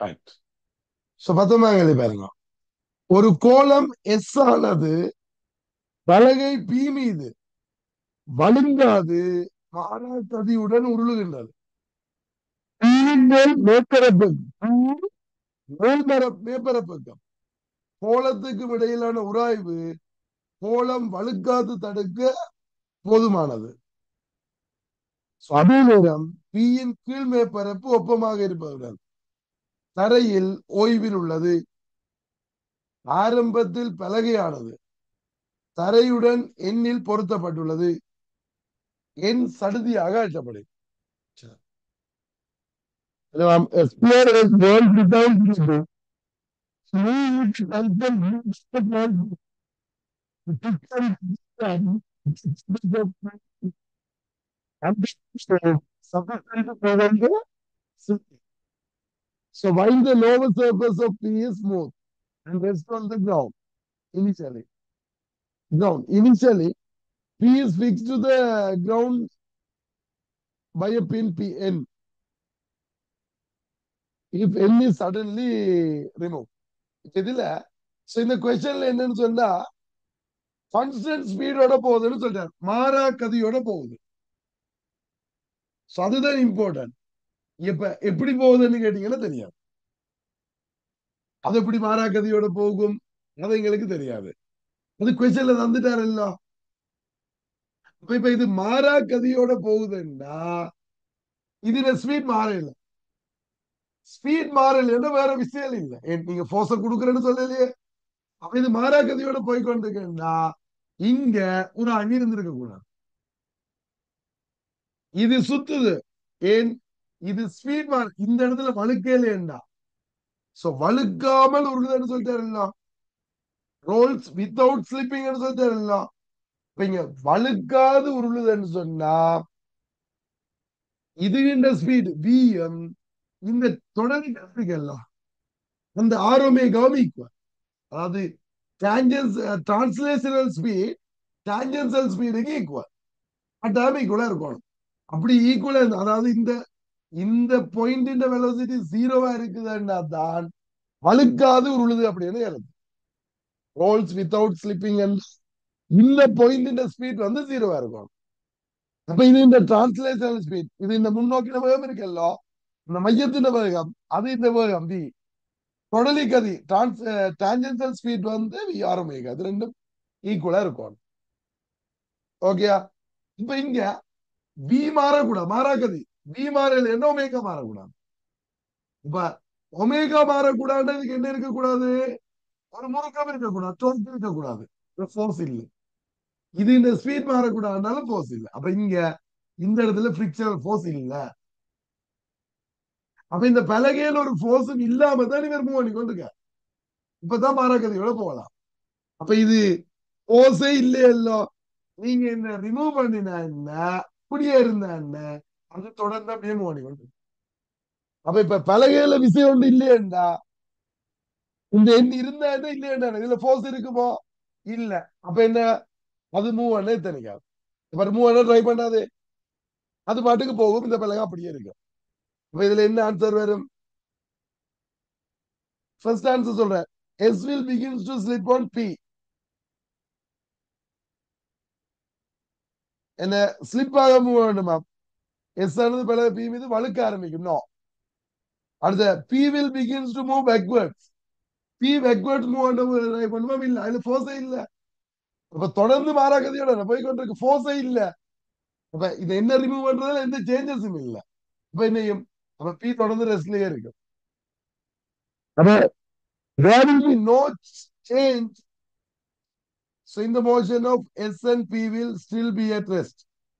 Right so பத்தொன்பதாம் கேள்வி பாருங்க ஒரு கோளம் எஸ் ஆனது பலகை பி மீது வழுங்காது மாறாத்ததியுடன் உருளுகின்றது பீயின் மேல் மேற்பரப்பு மேல்மர மேற்பரப்புக்கம் கோலத்துக்கும் இடையிலான உராய்வு கோலம் வழுக்காது தடுக்க போதுமானது So, அதே நேரம் பீயின் கீழ் மேற்பரப்பு ஒப்பமாக இருப்பதுடன் தரையில் ஓய்வில் உள்ளது ஆரம்பத்தில் பலகையானது தரையுடன் எண்ணில் பொருத்தப்பட்டுள்ளது எண் சடுதியாக அழைக்கப்படும் Explore a world without people. Which help them reach the world. Which can understand and so sufficient to prevent the sinking. So while the lower surface of P is smooth and rests on the ground initially, ground initially P is fixed to the ground by a pin Pn. If N is suddenly removed. இதுல so இந்த கொஸ்டின்ல என்னன்னு சொன்னா constant ஸ்பீடோட போகுதுன்னு சொல்றாரு மாறா கதியோட போகுது So அதுதான் இம்பார்ட்டன்ட் இப்ப எப்படி போகுதுன்னு கேட்டீங்கன்னா தெரியாது அது எப்படி மாறா கதியோட போகும் அது எங்களுக்கு தெரியாது அது கொஸ்டின்ல தந்துட்டாரு இல்ல அப்ப இப்ப இது மாறா கதியோட போகுதுன்னா இதுல ஸ்பீட் மாறல ஸ்பீட் மாறலைன்னா வேற விஷயம் இல்லை ஏன் நீங்க போர்ஸ கொடுக்குறேன்னு சொல்லலையே அப்ப இது மாறா கதியோட போய் கொண்டிருக்கேன்னா இங்க ஒரு அணி இருந்திருக்க கூடாது இது சுத்துது ஏன் இது ஸ்பீட் மாற இந்த இடத்துல வழுக்கேலேண்டா சோ வழுக்காமல் உருகுதுன்னு சொல்லிட்டாருல்ல ரோல்ஸ் வித்தவுட் ஸ்லிப்பிங் சொல்லிட்டாருல்ல இப்ப இங்க வழுக்காது உருளுதுன்னு சொன்னா இதுகின்ற ஸ்பீட் விஎம் இந்த தொடர் கருத்துக்கெல்லாம் அந்த ஆரோமேகாவும் ஈக்குவல் அதாவது டான்ஜன்ஸ் டிரான்ஸ்லேஷனல் ஸ்பீட் டான்ஜென்சல் ஸ்பீடுக்கு ஈக்குவல் அட்டாம ஈக்குவலா இருக்கணும் அப்படி ஈக்குவலா அதாவது இந்த இந்த பாயிண்ட் வெலோசிட்டி ஜீரோவா இருக்குதுன்னா தான் வழுக்காது உருளுது அப்படின்னு எழுது ரோல்ஸ் வித்தவுட் ஸ்லிப்பிங் இந்த பாயிண்ட் ஸ்பீட் வந்து ஜீரோவா இருக்கும் அப்ப இது இந்த டிரான்ஸ்லேஷனல் ஸ்பீட் இது இந்த முன்னோக்கின வேகம் இருக்குல்ல இந்த மையத்தின வேகம் அது இந்த வேகம் வி தொடலி கதி டிரான்ஸ் டான்ஜென்சல் ஸ்பீட் வந்து வி ஆரம்பிக்க அது ரெண்டும் ஈக்குவலா இருக்கும் ஓகேயா இப்ப இங்க வி மாறக்கூடாது மாறாக்கதி வி மாறல என்ன ஒமேகா மாறக்கூடாது இப்ப ஒமேகா மாறக்கூடாதுக்கு என்ன இருக்கக்கூடாது ஒரு முறுக்கம் இருக்கக்கூடாது டோன்ஸ் இருக்கக்கூடாது ஃபோர்ஸ் இல்லை இது இந்த ஸ்பீட் மாறக்கூடாதுனால ஃபோர்ஸ் இல்லை அப்ப இங்க இந்த இடத்துல ஃபிரிக்ஷனல் ஃபோர்ஸ் இல்ல அப்ப இந்த பலகையில ஒரு ஃபோர்ஸும் இல்லாம தான் இவர் மூவ் பண்ணி கொண்டிருக்க இப்பதான் மாறாக்கதியோட போகலாம் அப்ப இது ஃபோர்ஸே இல்லையல்லோ நீங்க என்ன ரிமூவ் பண்ணினா என்ன இப்படியே இருந்தா என்ன அது தொடர்ந்து அப்படியே மூவ் பண்ணி கொண்டு அப்ப இப்ப பலகையில விஷயம் ஒன்று இல்லையண்டா இந்த எண் இருந்தா என்ன இல்லையண்டா இதுல ஃபோர்ஸ் இருக்குமோ இல்ல அப்ப என்ன அது மூவ் பண்ண தெரியாது இப்ப மூவ் பண்ண ட்ரை பண்ணாது அது பாட்டுக்கு போகும் இந்த பலகை அப்படியே இருக்கும் இப்ப இதுல என்ன ஆன்சர் வரும் ஃபர்ஸ்ட் ஆன்சர் சொல்றேன் S will begins to slip on B என்ன ஸ்லிப் ஆக மூவ் வேண்டுமா எஸ் ஆனது பலகை பி மீது வழுக்க ஆரம்பிக்கும் நோ அடுத்த B will begins to move backwards B backwards move try பண்ணுவோம் இல்ல அதுல ஃபோர்ஸே இல்ல அப்ப தொடர்ந்து மாறாக்கதையோட போய் கொண்டிருக்கு ஃபோர்ஸே இல்ல அப்ப இதை என்ன ரிமூவ் பண்றதுல எந்த சேஞ்சஸும் இல்ல அப்ப என்னையும் அப்ப பி தொடர்ந்து ரெஸ்ட்லயே இருக்கு அப்ப there will be no change so in the motion of s and p will still be at rest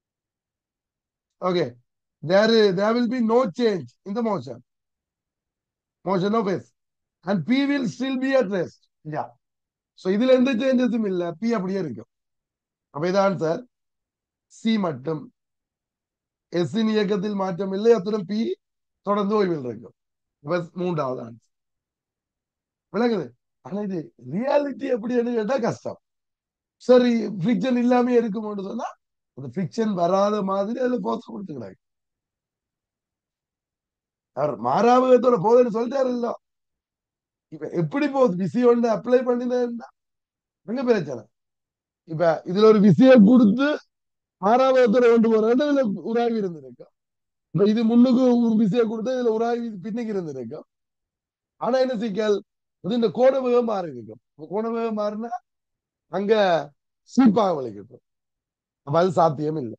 okay there is, there will be no change in the motion motion of s and p will still be at rest yeah so இதுல எந்த சேஞ்சஸும் இல்ல p அப்படியே இருக்கும் அப்ப இது answer C மட்டும் S இன் இயக்கத்தில் மாற்றம் இல்லை அத்துடன் பி தொடர்ந்து ஓய்வில் இருக்கும் இப்ப மூன்றாவது ஆன்சர் விளங்குது ஆனா இது ரியாலிட்டி எப்படின்னு கேட்டா கஷ்டம் சரி ஃபிக்ஷன் இல்லாம இருக்குமோன்னு சொன்னா அந்த ஃபிக்ஷன் வராத மாதிரி அதுல போஸ்ட் கொடுத்துக்கிறாங்க அவர் மாறாவகத்தோட போதுன்னு சொல்லிட்டாரு இல்ல இப்ப எப்படி போகுது விசி ஒன்று அப்ளை பண்ணினா அங்க பிரச்சனை இப்ப இதுல ஒரு விசியை கொடுத்து மாறாவகத்தோட கொண்டு போறது இதுல உராய்வு இருந்திருக்கும் இப்ப இது முன்னுக்கு ஒரு விசியை கொடுத்து இதுல உராய்வு பின்னுக்கு இருந்திருக்கும் ஆனா என்ன சிக்கல் இது இந்த கோண வேகம் மாறி இருக்கும் கோண வேகம் மாறினா அங்க சீப்பாக வலிக்கிட்டு அப்ப அது சாத்தியம் இல்லை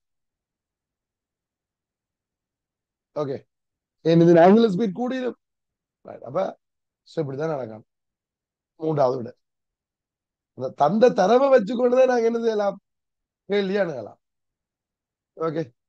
ஓகே இது ஆங்குலர் ஸ்பீட் கூடிடும் அப்ப இப்படிதான் நடக்கணும் மூன்றாவது விட அந்த தந்த தரவை வச்சுக்கொண்டுதான் நாங்க என்ன செய்யலாம் கேள்வி அணுகலாம் ஓகே